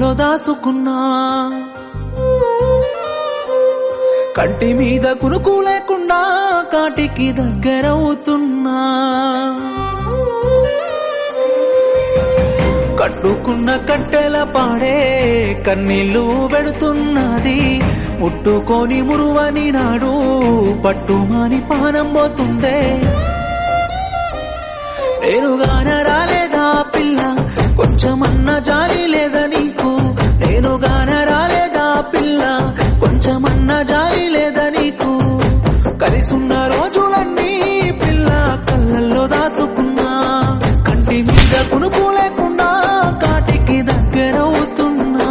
దాసుకున్నా కంటి మీద కునుకు లేకుండా కాటికి దగ్గరవుతున్నా కట్టుకున్న కట్టెల పాడే కన్నీళ్లు పెడుతున్నది ముట్టుకొని మురువని నాడు పట్టుమాని పానం పోతుందే నేనుగాన రాలేదా పిల్ల కొంచెమన్న జాలి లేదా నీకు నేనుగాన రాలేదా పిల్ల కొంచెమన్న జాలి లేదా నీకు కలిసున్న రోజులన్నీ పిల్ల కళ్ళల్లో దాచుకున్నా కంటి మీద కునుకు లేకుండా కాటికి దగ్గరవుతున్నా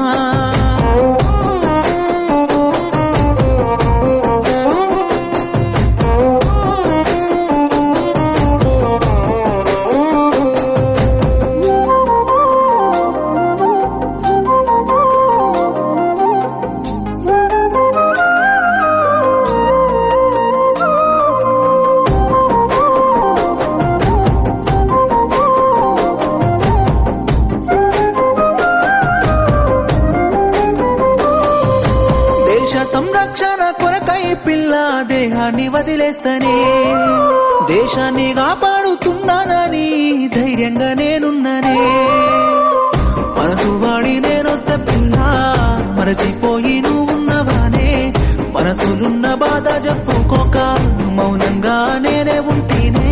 దేశ సంరక్షణ కొరకై పిల్ల దేహాన్ని వదిలేస్తనే దేశాన్ని కాపాడుతున్నానని ధైర్యంగా నేనున్ననే మనసు వాడి నేనొస్తే పిల్ల మరచిపోయి నువ్వున్నవానే మనసులున్న బాధ చెప్పుకోక మౌనంగా నేనే ఉంటేనే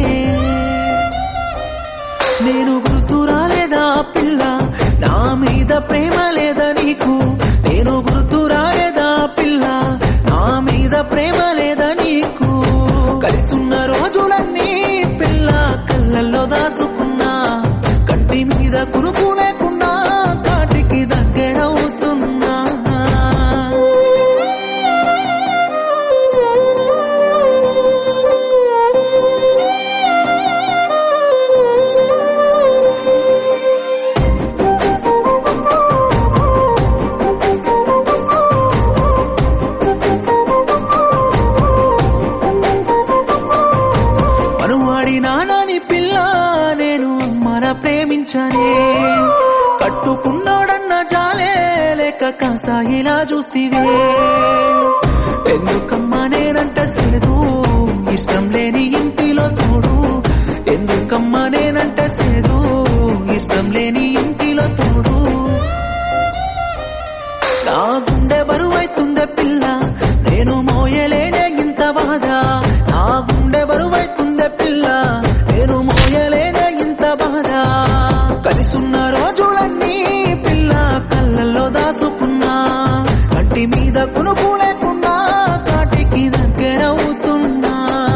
నేను గుర్తు రాలేదా పిల్ల నా మీద ప్రేమ లేదా నీకు నేను గుర్తు రాలేదా పిల్ల నా మీద ప్రేమ లేదా నీకు కలిసున్న రోజులన్నీ పిల్ల కళ్ళల్లో దాచుకున్నా కంటి మీద కురుకు లేకుండా కాటికి దగ్గరవుతున్నా మనువాడి నానాని పిల్ల నేను అమ్మన ప్రేమించనే కట్టుకున్నాడన్న జాలే లేక కాసాయిలా చూస్తివే ఎందుకమ్మా నేనంట తెలదు ఇష్టం లేని ఇంటిలో తోడు ఎందుకమ్మా నేనంట తెలదు ఇష్టం లేని ఇంటిలో తోడు నా గుండె బరువైతుందే పిల్ల నేను మోయలేనే ఇంత బాధ నా గుండె బరువైతుందే పిల్ల నేను మోయలేనే ఇంత బాధ కలిసున్న రోజులన్నీ పిల్ల కళ్ళల్లో దాచుకున్నా కంటి మీద కునుకు లేకుండా కాటికి దగ్గరవుతున్నా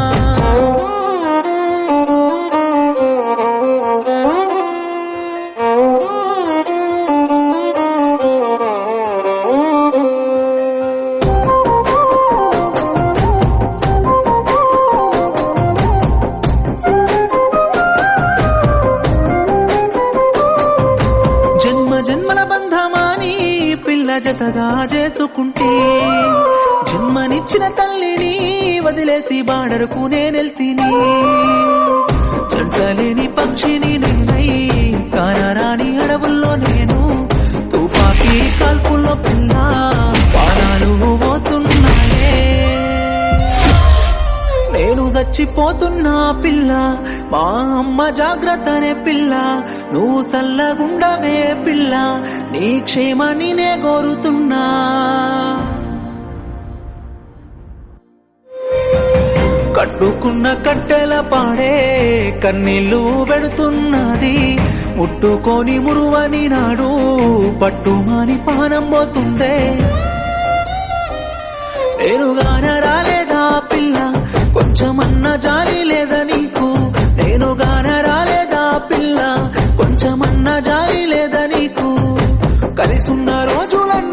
జన్మ జన్మల బంధమాని పిల్ల జతగా చేసుకుంటే జన్మనిచ్చిన తల్లిని వదిలేసి బాడరుకు నేనెల్తిని జంటలేని పక్షిని నేనై కానరాని అడవుల్లో నేను తుపాకీ కాల్పుల్లో పిల్ల ప్రాణాలు పోతున్నాయే నేను చచ్చిపోతున్నా పిల్ల మా అమ్మ జాగ్రత్తనే పిల్ల నువ్వు సల్లగుండవే పిల్ల నీ క్షేమాన్ని నే కోరుతున్నా కట్టుకున్న కట్టెల పాడే కన్నీళ్లు పెడుతున్నది ముట్టుకొని మురువని నాడు పట్టుమాని పానం పోతుందే నేనుగాన రాలేదా పిల్ల కొంచెమన్న జాలి లేదా నీకు నేనుగాన రాలేదా పిల్ల కొంచెమన్న జాలి లేదా నీకు కలిసున్న రోజులన్నీ